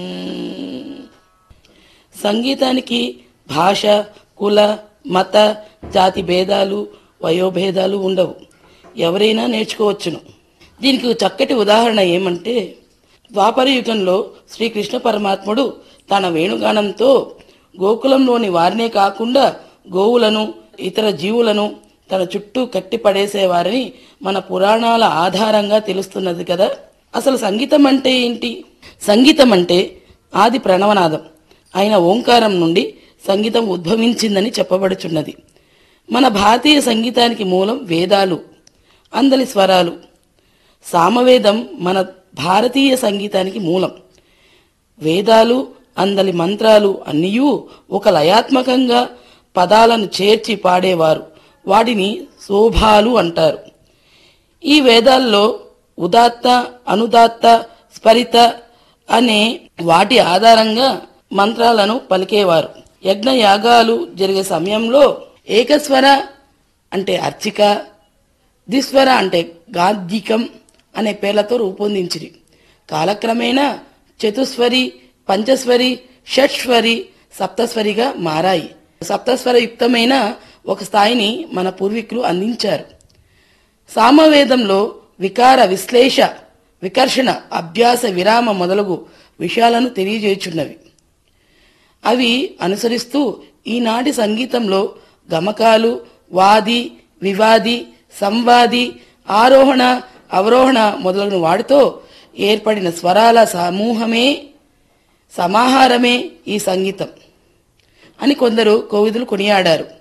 సంగీతానికి భాష కుల మత జాతి భేదాలు వయోభేదాలు ఉండవు ఎవరైనా నేర్చుకోవచ్చును దీనికి ఒక చక్కటి ఉదాహరణ ఏమంటే ద్వాపర యుగంలో శ్రీకృష్ణ పరమాత్ముడు తన వేణుగానంతో గోకులంలోని వారినే కాకుండా గోవులను ఇతర జీవులను తన చుట్టూ కట్టి పడేసేవారని మన పురాణాల ఆధారంగా తెలుస్తున్నది కదా అసలు సంగీతం అంటే ఏంటి సంగీతం అంటే ఆది ప్రణవనాదం అయిన ఓంకారం నుండి సంగీతం ఉద్భవించిందని చెప్పబడుచున్నది మన భారతీయ సంగీతానికి మూలం వేదాలు అందలి స్వరాలు సామవేదం మన భారతీయ సంగీతానికి మూలం వేదాలు అందలి మంత్రాలు అన్నీయూ ఒక లయాత్మకంగా పదాలను చేర్చి పాడేవారు వాటిని శోభాలు అంటారు ఈ వేదాల్లో ఉదాత్త అనుదాత్త స్ఫరిత అనే వాటి ఆధారంగా మంత్రాలను పలికేవారు యజ్ఞ యాగాలు జరిగే సమయంలో ఏకస్వర అంటే అర్చిక దిస్వర అంటే గాద్దికం అనే పేర్లతో రూపొందించిరి కాలక్రమేణా చతుస్వరి పంచస్వరి షట్స్వరి సప్తస్వరిగా మారాయి సప్తస్వర యుక్తమైన ఒక స్థాయిని మన పూర్వీకులు అందించారు సామవేదంలో వికార విశ్లేష వికర్షణ అభ్యాస విరామ మొదలగు విషయాలను తెలియజేయుచున్నవి అవి అనుసరిస్తూ ఈనాటి సంగీతంలో గమకాలు వాది వివాది సంవాది ఆరోహణ అవరోహణ మొదలగు వాటితో ఏర్పడిన స్వరాల సమూహమే సమాహారమే ఈ సంగీతం అని కొందరు కోవిదులు కొనియాడారు